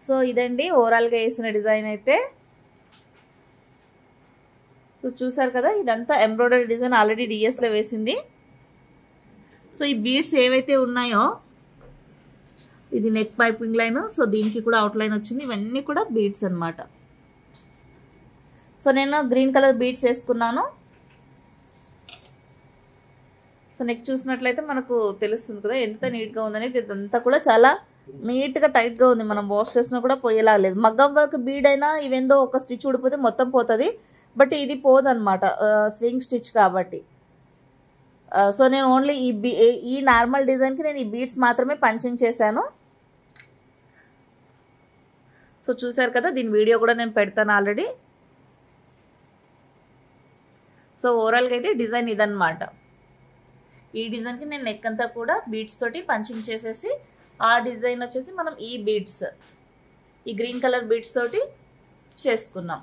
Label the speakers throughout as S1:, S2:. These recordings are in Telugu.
S1: సో ఇదండి ఓవరాల్గా వేసిన డిజైన్ అయితే సో చూసారు కదా ఇదంతా ఎంబ్రాయిడరీ డిజైన్ ఆల్రెడీ డిఎస్లో వేసింది సో ఈ బీడ్స్ ఏవైతే ఉన్నాయో ఇది నెక్ పైపింగ్ లైన్ సో దీనికి కూడా అవుట్ లైన్ వచ్చింది ఇవన్నీ కూడా బీడ్స్ అనమాట సో నేను గ్రీన్ కలర్ బీడ్స్ వేసుకున్నాను సో నెక్ చూసినట్లయితే మనకు తెలుస్తుంది కదా ఎంత నీట్గా ఉందనేది ఇదంతా కూడా చాలా నీట్గా టైట్గా ఉంది మనం వాష్ చేసినా కూడా పోయేలా లేదు మగ్గం వర్క్ బీడ్ అయినా ఇవేందో ఒక స్టిచ్ ఊడిపోతే మొత్తం పోతుంది బట్ ఇది పోదన్నమాట స్వింగ్ స్టిచ్ కాబట్టి సో నేను ఓన్లీ ఈ బీ ఈ నార్మల్ డిజైన్కి నేను ఈ బీడ్స్ మాత్రమే పంచింగ్ చేశాను సో చూసారు కదా దీని వీడియో కూడా నేను పెడతాను ఆల్రెడీ సో ఓవరాల్గా అయితే డిజైన్ ఇదన్నమాట ఈ డిజైన్కి నేను నెక్ అంతా కూడా బీడ్స్ తోటి పంచింగ్ చేసేసి ఆ డిజైన్ వచ్చేసి మనం ఈ బీడ్స్ ఈ గ్రీన్ కలర్ బీడ్స్ తోటి చేసుకున్నాం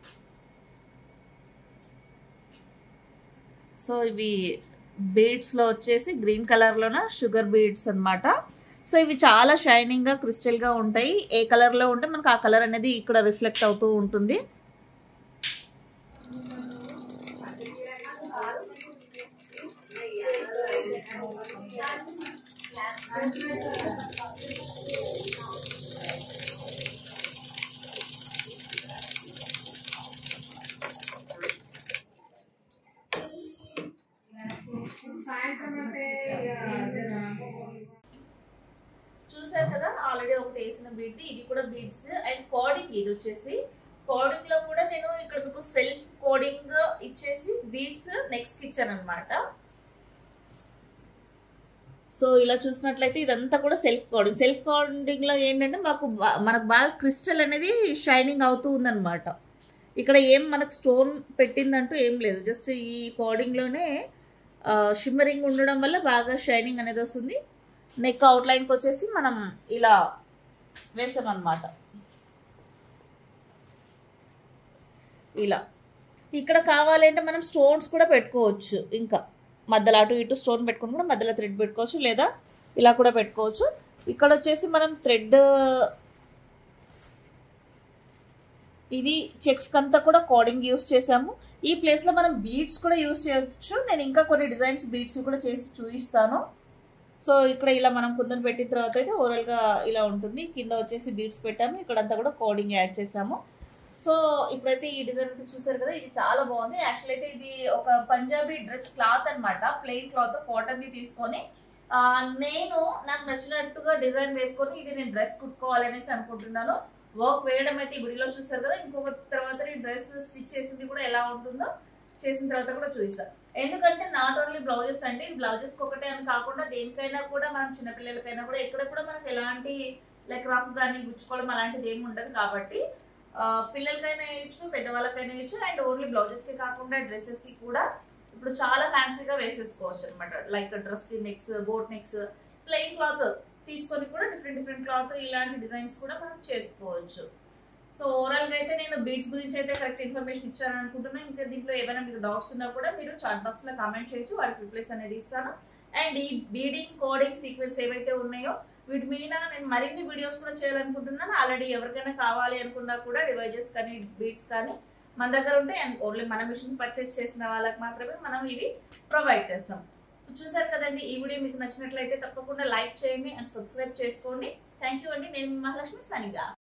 S1: సో ఇవి బీడ్స్లో వచ్చేసి గ్రీన్ కలర్లోన షుగర్ బీడ్స్ అనమాట సో ఇవి చాలా షైనింగ్గా క్రిస్టల్గా ఉంటాయి ఏ కలర్లో ఉంటే మనకు ఆ కలర్ అనేది ఇక్కడ రిఫ్లెక్ట్ అవుతూ ఉంటుంది చూసారు కదా ఆల్రెడీ ఒకటి వేసిన బీట్ ఇది కూడా బీడ్స్ అండ్ కోడింగ్ ఇది వచ్చేసి కోడింగ్ లో కూడా నేను ఇక్కడ మీకు సెల్ఫ్ కోడింగ్ ఇచ్చేసి బీడ్స్ నెక్స్ట్ ఇచ్చాను అనమాట సో ఇలా చూసినట్లయితే ఇదంతా కూడా సెల్ఫ్ కోడింగ్ సెల్ఫ్ కోడింగ్ లో ఏంటంటే మాకు బా- మనకు బాగా క్రిస్టల్ అనేది షైనింగ్ అవుతూ ఉందన్నమాట ఇక్కడ ఏం మనకు స్టోన్ పెట్టిందంటూ ఏం లేదు జస్ట్ ఈ కోడింగ్ లోనే షిమ్మరింగ్ ఉండడం వల్ల బాగా షైనింగ్ అనేది వస్తుంది నెక్ అవుట్లైన్కి వచ్చేసి మనం ఇలా వేసాం అనమాట ఇలా ఇక్కడ కావాలంటే మనం స్టోన్స్ కూడా పెట్టుకోవచ్చు ఇంకా మధ్యలో అటు ఇటు స్టోన్ పెట్టుకుని కూడా మధ్యలో థ్రెడ్ పెట్టుకోవచ్చు లేదా ఇలా కూడా పెట్టుకోవచ్చు ఇక్కడ వచ్చేసి మనం థ్రెడ్ ఇది చెక్స్ అంతా కూడా కోడింగ్ యూస్ చేసాము ఈ ప్లేస్ లో మనం బీడ్స్ కూడా యూస్ చేయొచ్చు నేను ఇంకా కొన్ని డిజైన్స్ బీడ్స్ కూడా చేసి చూపిస్తాను సో ఇక్కడ ఇలా మనం కుందను పెట్టిన తర్వాత అయితే ఓవరాల్ గా ఇలా ఉంటుంది కింద వచ్చేసి బీడ్స్ పెట్టాము ఇక్కడంతా కూడా కోడింగ్ యాడ్ చేసాము సో ఇప్పుడైతే ఈ డిజైన్ అయితే చూసారు కదా ఇది చాలా బాగుంది యాక్చువల్ అయితే ఇది ఒక పంజాబీ డ్రెస్ క్లాత్ అన్నమాట ప్లెయిన్ క్లాత్ కాటన్ ది తీసుకొని ఆ, నేను నాకు నచ్చినట్టుగా డిజైన్ వేసుకొని ఇది నేను డ్రెస్ కుట్టుకోవాలనేసి అనుకుంటున్నాను వర్క్ వేయడం అయితే ఈ వీడియోలో చూసారు కదా ఇంకొక తర్వాత నేను డ్రెస్ స్టిచ్ చేసింది కూడా ఎలా ఉంటుందో చేసిన తర్వాత కూడా చూపిస్తాను ఎందుకంటే నాట్ ఓన్లీ బ్లౌజెస్ అంటే ఇది బ్లౌజెస్ ఒకటే అని కాకుండా దేనికైనా కూడా మనం చిన్నపిల్లలకైనా కూడా ఎక్కడ కూడా మనకి ఎలాంటి లైక్ రఫ్ కానీ గుచ్చుకోవడం అలాంటిది ఏమి ఉండదు కాబట్టి ఆ, పిల్లలకైనా వేయచ్చు పెద్దవాళ్ళకైనా వేయచ్చు అండ్ ఓన్లీ బ్లౌజెస్ కి కాకుండా డ్రెస్సెస్ కి కూడా ఇప్పుడు చాలా ఫ్యాన్సీగా వేసేసుకోవచ్చు అనమాట లైక్ డ్రెస్ కి necks boat necks plain cloth తీసుకొని కూడా డిఫరెంట్ డిఫరెంట్ క్లాత్ ఇలాంటి డిజైన్స్ కూడా మనం చేసుకోవచ్చు సో ఓవరాల్ గా అయితే నేను బీట్స్ గురించి అయితే కరెక్ట్ ఇన్ఫర్మేషన్ ఇచ్చాను అనుకుంటున్నాను ఇంకా దీంట్లో ఏమైనా మీకు డౌట్స్ ఉన్నా కూడా మీరు చాట్ బాక్స్ లో కామెంట్ చేయొచ్చు వాటికి రిప్లైస్ అనేది ఇస్తాను అండ్ ఈ బీడింగ్ కోడింగ్ సీక్వెన్స్ ఏవైతే ఉన్నాయో వీటి మీద నేను మరిన్ని వీడియోస్ కూడా చేయాలనుకుంటున్నాను ఆల్రెడీ ఎవరికైనా కావాలి అనుకున్నా కూడా డివైజెస్ కానీ బీట్స్ కానీ మన దగ్గర ఉంటే అండ్ ఓన్లీ మన మిషన్ పర్చేస్ చేసిన వాళ్ళకి మాత్రమే మనం ఇవి ప్రొవైడ్ చేస్తాం చూసారు కదండి ఈ వీడియో మీకు నచ్చినట్లయితే తప్పకుండా లైక్ చేయండి అండ్ సబ్స్క్రైబ్ చేసుకోండి థ్యాంక్ యూ అండి నేను మీ మహాలక్ష్మి సనిగా